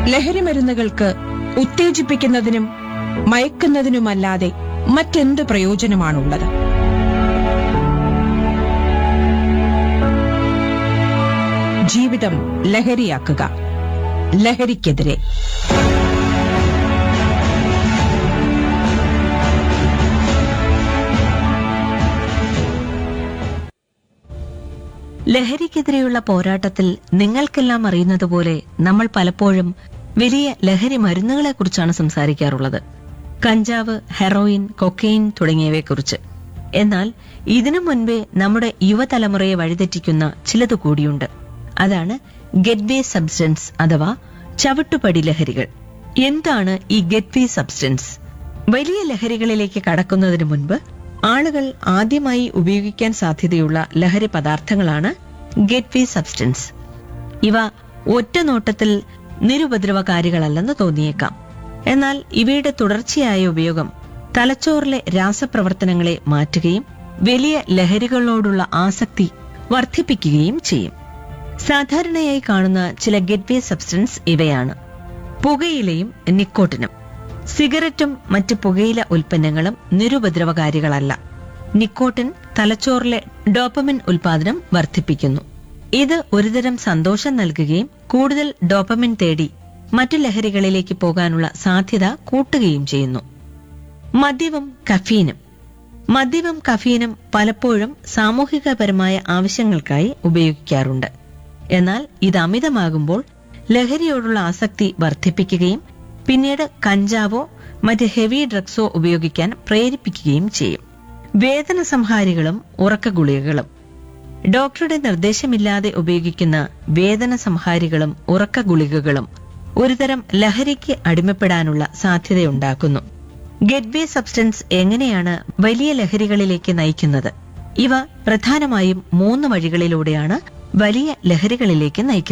ലഹരി മരുന്നുകൾക്ക് ഉത്തേജിപ്പിക്കുന്നതിനും മയക്കുന്നതിനുമല്ലാതെ മറ്റെന്ത് പ്രയോജനമാണുള്ളത് ജീവിതം ലഹരിയാക്കുക ലഹരിക്കെതിരെ ലഹരിക്കെതിരെയുള്ള പോരാട്ടത്തിൽ നിങ്ങൾക്കെല്ലാം അറിയുന്നതുപോലെ നമ്മൾ പലപ്പോഴും വലിയ ലഹരി മരുന്നുകളെക്കുറിച്ചാണ് സംസാരിക്കാറുള്ളത് കഞ്ചാവ് ഹെറോയിൻ കൊക്കെയിൻ തുടങ്ങിയവയെക്കുറിച്ച് എന്നാൽ ഇതിനു മുൻപേ നമ്മുടെ യുവതലമുറയെ വഴിതെറ്റിക്കുന്ന ചിലത് കൂടിയുണ്ട് അതാണ് ഗെറ്റ്വേ സബ്സ്റ്റൻസ് അഥവാ ചവിട്ടുപടി ലഹരികൾ എന്താണ് ഈ ഗെറ്റ്വേ സബ്സ്റ്റൻസ് വലിയ ലഹരികളിലേക്ക് കടക്കുന്നതിന് മുൻപ് ആളുകൾ ആദ്യമായി ഉപയോഗിക്കാൻ സാധ്യതയുള്ള ലഹരി പദാർത്ഥങ്ങളാണ് ഗെറ്റ്വേ സബ്സ്റ്റൻസ് ഇവ ഒറ്റ നോട്ടത്തിൽ നിരുപദ്രവകാരികളല്ലെന്ന് തോന്നിയേക്കാം എന്നാൽ ഇവയുടെ തുടർച്ചയായ ഉപയോഗം തലച്ചോറിലെ രാസപ്രവർത്തനങ്ങളെ മാറ്റുകയും വലിയ ലഹരികളോടുള്ള ആസക്തി വർദ്ധിപ്പിക്കുകയും ചെയ്യും സാധാരണയായി കാണുന്ന ചില ഗെറ്റ്വേ സബ്സ്റ്റൻസ് ഇവയാണ് പുകയിലയും നിക്കോട്ടിനും സിഗരറ്റും മറ്റ് പുകയില ഉൽപ്പന്നങ്ങളും നിരുപദ്രവകാരികളല്ല നിക്കോട്ടിൻ തലച്ചോറിലെ ഡോപ്പമിൻ ഉൽപാദനം വർദ്ധിപ്പിക്കുന്നു ഇത് ഒരുതരം സന്തോഷം നൽകുകയും കൂടുതൽ ഡോപ്പമിൻ തേടി മറ്റു ലഹരികളിലേക്ക് പോകാനുള്ള സാധ്യത കൂട്ടുകയും ചെയ്യുന്നു മദ്യവും കഫീനും മദ്യവും കഫീനും പലപ്പോഴും സാമൂഹികപരമായ ആവശ്യങ്ങൾക്കായി ഉപയോഗിക്കാറുണ്ട് എന്നാൽ ഇത് അമിതമാകുമ്പോൾ ലഹരിയോടുള്ള ആസക്തി വർദ്ധിപ്പിക്കുകയും പിന്നീട് കഞ്ചാവോ മറ്റ് ഹെവി ഡ്രഗ്സോ ഉപയോഗിക്കാൻ പ്രേരിപ്പിക്കുകയും ചെയ്യും വേദന സംഹാരികളും ഉറക്ക ഗുളികകളും ഡോക്ടറുടെ നിർദ്ദേശമില്ലാതെ ഉപയോഗിക്കുന്ന വേദന സംഹാരികളും ഉറക്ക ഗുളികകളും ഒരുതരം ലഹരിക്ക് അടിമപ്പെടാനുള്ള സാധ്യതയുണ്ടാക്കുന്നു ഗെറ്റ്വേ സബ്സ്റ്റൻസ് എങ്ങനെയാണ് വലിയ ലഹരികളിലേക്ക് നയിക്കുന്നത് ഇവ പ്രധാനമായും മൂന്ന് വഴികളിലൂടെയാണ് വലിയ ലഹരികളിലേക്ക് നയിക്കുന്നത്